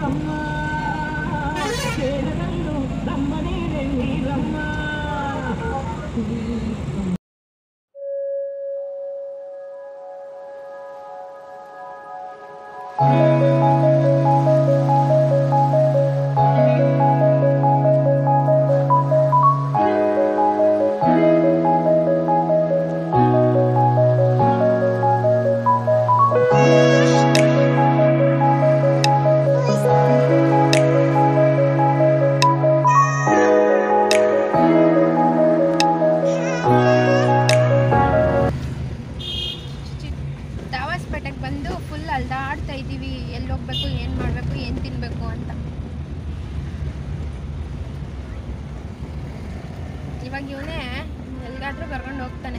ನೀರಮ್ಮ ಕೇಳಗಂಡು ನಮ್ಮನೇನೆ ನೀರಮ್ಮ ದಾವಾಸ್ಪೇಟೆಗೆ ಬಂದು ಫುಲ್ ಅಲ್ದಾಡ್ತಾ ಇದ್ದೀವಿ ಎಲ್ಲಿ ಹೋಗ್ಬೇಕು ಏನು ಮಾಡಬೇಕು ಏನು ತಿನ್ನಬೇಕು ಅಂತ ಇವಾಗ ಇವನೇ ಎಲ್ಲಿಗಾದ್ರೂ ಕರ್ಕೊಂಡು ಹೋಗ್ತಾನೆ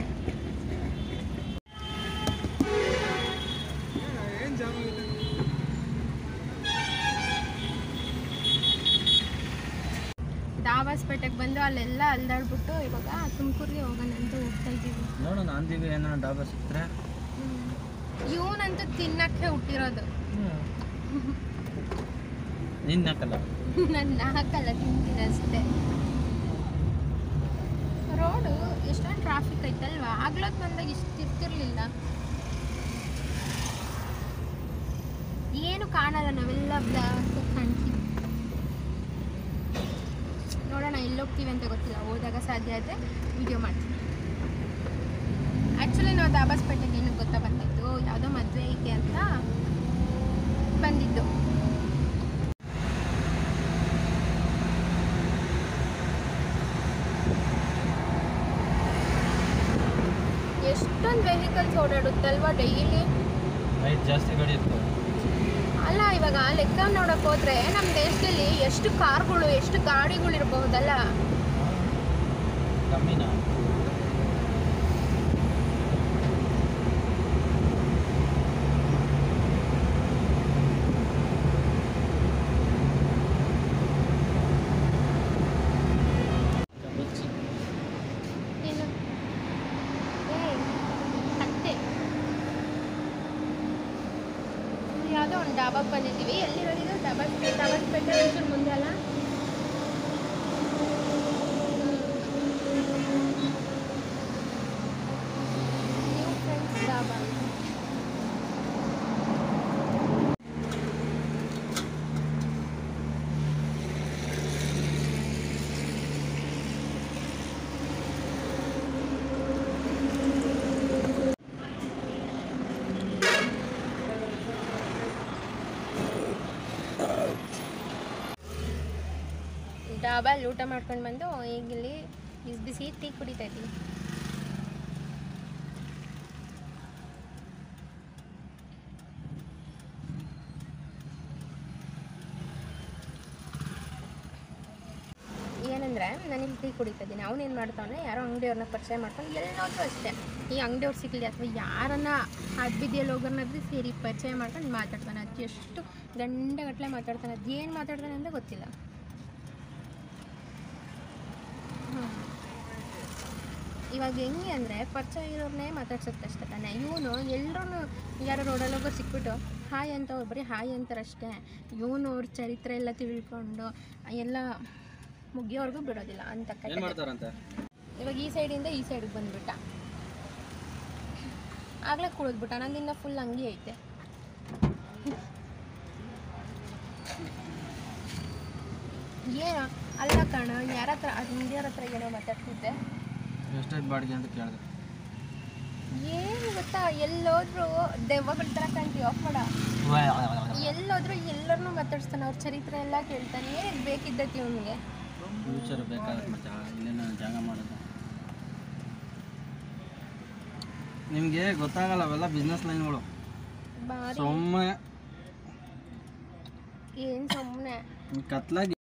ದಾವಾಸ್ಪೇಟೆಗೆ ಬಂದು ಅಲ್ಲೆಲ್ಲ ಅಲ್ದಾಡ್ಬಿಟ್ಟು ಇವಾಗ ತುಮಕೂರಿಗೆ ಹೋಗೋಣ ಅಂತ ಹೋಗ್ತಾ ಇದ್ದೀವಿ ನೋಡು ನಾಂದಿಗೆ ಏನಾರ ಡಾಬಾ ಸಿಕ್ತ್ರೆ ಇವನಂತೂ ತಿನ್ನಕ್ಕೆ ಹುಟ್ಟಿರೋದು ನಿನ್ನ ಹಾಕಲ್ಲ ನನ್ನ ಹಾಕಲ್ಲ ತಿಂತೀನಿ ಅಷ್ಟೇ ರೋಡು ಎಷ್ಟೊಂದು ಟ್ರಾಫಿಕ್ ಐತಲ್ವಾ ಆಗ್ಲೊತ್ತು ಬಂದಾಗ ಇಷ್ಟು ಇರ್ತಿರ್ಲಿಲ್ಲ ಏನು ಕಾಣಲ್ಲ ನಾವೆಲ್ಲ ಬ್ಲಾಕ್ ಕಾಣ್ತೀವಿ ನೋಡೋಣ ಎಲ್ಲಿ ಹೋಗ್ತೀವಿ ಅಂತ ಗೊತ್ತಿಲ್ಲ ಹೋದಾಗ ಸಾಧ್ಯ ಆದರೆ ವಿಡಿಯೋ ಮಾಡ್ತೀನಿ ಆ್ಯಕ್ಚುಲಿ ನಾವು ದಾಬಾಸ್ಪೇಟೆಗೆ ಏನಕ್ಕೆ ಗೊತ್ತಾ ಬಂದಿದ್ದು ಯಾವುದೋ ಮದುವೆ ಐತೆ ಅಂತ ಬಂದಿದ್ದು ಎಷ್ಟೊಂದು ವೆಹಿಕಲ್ಸ್ ಓಡಾಡುತ್ತಲ್ವಾ ಡೈಲಿ ನೈಟ್ ಜಾಸ್ತಿ ಗಾಡಿ ಇರ್ತವೆ ಅಲ್ಲ ಇವಾಗ ಲೆಕ್ಕ ನೋಡಕ್ ಹೋದ್ರೆ ನಮ್ಮ ದೇಶದಲ್ಲಿ ಎಷ್ಟು ಕಾರ್ಗಳು ಎಷ್ಟು ಗಾಡಿಗಳು ಇರಬಹುದಲ್ಲ ಕಮ್ಮಿನಾ ಏನು ಏಯ್, ಕತ್ತೆ ಯಾವುದೋ ಒಂದು ಡಾಬಾಗೆ ಬಂದಿದ್ದೀವಿ ಎಲ್ಲಿರೋದು ಇದು ಡಾಬಾ ಡಾಬಾಸ್ಪೇಟೆ ಒಂಚೂರು ಮುಂದೆ ಅಲ್ಲ ನ್ಯೂ ಫ್ರೆಂಡ್ಸ್ ಡಾಬಾ ಡಾಬಾಲ್ ಊಟ ಮಾಡ್ಕೊಂಡು ಬಂದು ಈಗ ಇಲ್ಲಿ ಬಿಸಿ ಬಿಸಿ ಟೀ ಕುಡಿತಾ ಇದ್ದೀವಿ ಏನಂದ್ರೆ ನಾನು ಇಲ್ಲಿ ಟೀ ಕುಡಿತಾ ಇದ್ದೀನಿ ಅವ್ನೇನು ಮಾಡ್ತಾವನೆ ಯಾರೋ ಅಂಗಡಿಯವ್ರನ್ನ ಪರಿಚಯ ಮಾಡ್ಕೊಂಡು ಎಲ್ಲೋದ್ರೂ ಅಷ್ಟೇ ಈ ಅಂಗಡಿಯವ್ರು ಸಿಗಲಿ ಅಥವಾ ಯಾರನ್ನ ಅಡ್ಬಿದಿಯಲ್ಲಿ ಹೋಗೋರ್ನಾದ್ರೂ ಸೇರಿ ಪರಿಚಯ ಮಾಡ್ಕೊಂಡು ಮಾತಾಡ್ತಾನೆ ಅದು ಎಷ್ಟು ಗಂಟೆಗಟ್ಟಲೆ ಮಾತಾಡ್ತಾನೆ ಅದು ಏನು ಮಾತಾಡ್ತಾನೆ ಅಂತ ಗೊತ್ತಿಲ್ಲ ಹ್ಮ್. ಇವಾಗ ಹೆಂಗೆ ಅಂದರೆ ಪರಿಚಯ ಇರೋರ್ನೇ ಮಾತಾಡ್ಸೋದಷ್ಟೇ ತಾನೆ ಇವನು ಎಲ್ಲರೂ ಯಾರೋ ರೋಡಲ್ಲಿ ಹೋಗೋ ಸಿಕ್ಬಿಟ್ಟು ಹಾಯ್ ಅಂತ ಅವ್ರು ಬರೀ ಹಾಯ್ ಅಂತಾರಷ್ಟೇ ಇವನು ಅವ್ರ ಚರಿತ್ರೆ ಎಲ್ಲ ತಿಳ್ಕೊಂಡು ಎಲ್ಲ ಮುಗಿಯೋವರೆಗೂ ಬಿಡೋದಿಲ್ಲ ಅಂತ ಏನ್ ಕತೆ ಮಾಡ್ತಾರಂತೆ ಇವಾಗ ಈ ಸೈಡಿಂದ ಈ ಸೈಡಿಗೆ ಬಂದ್ಬಿಟ್ಟ ಆಗ್ಲೇ ಕುಡಿದ್ಬಿಟ್ಟ ನಂದಿನ್ನ ಫುಲ್ ಅಂಗಿ ಐತೆ ಏನು ಅಲ್ಲ ಕಣ ಯಾರ ಹತ್ರ ಅಂಗಡಿಯವ್ರ ಹತ್ರ ಏನೋ ಮಾತಾಡ್ತಿದ್ದೆ ಎಷ್ಟಾಯ್ತು ಬಾಡಿಗೆ ಅಂತ ಕೇಳಿದೆ ಏನು ಗೊತ್ತಾ ಎಲ್ಲೋದ್ರು ದೆವ್ವಗಳ ಥರ ಕಾಣ್ತೀವಿ ಆಫ್ ಮಾಡ ಎಲ್ಲೋದ್ರು ಎಲ್ಲರನ್ನೂ ಮಾತಾಡ್ಸ್ತಾನೆ ಅವ್ರ ಚರಿತ್ರೆ ಎಲ್ಲ ಕೇಳ್ತಾನೆ ಏನಿಗೆ ಬೇಕಿದ್ದತಿ ಅವನಿಗೆ ಫ್ಯೂಚರ್ ಬೇಕಾಗುತ್ತೆ ಮತ್ತೆ ಇಲ್ಲೇನು ಜಾಗ ಮಾಡೋದು ನಿಮಗೆ ಗೊತ್ತಾಗಲ್ಲ ಅವೆಲ್ಲ ಬಿಸ್ನೆಸ್ ಲೈನ್ಗಳು ಬಾರಿ ಸುಮ್ಮನೆ ಏನು ಸುಮ್ಮನೆ ಕತ್ಲಾಗಿ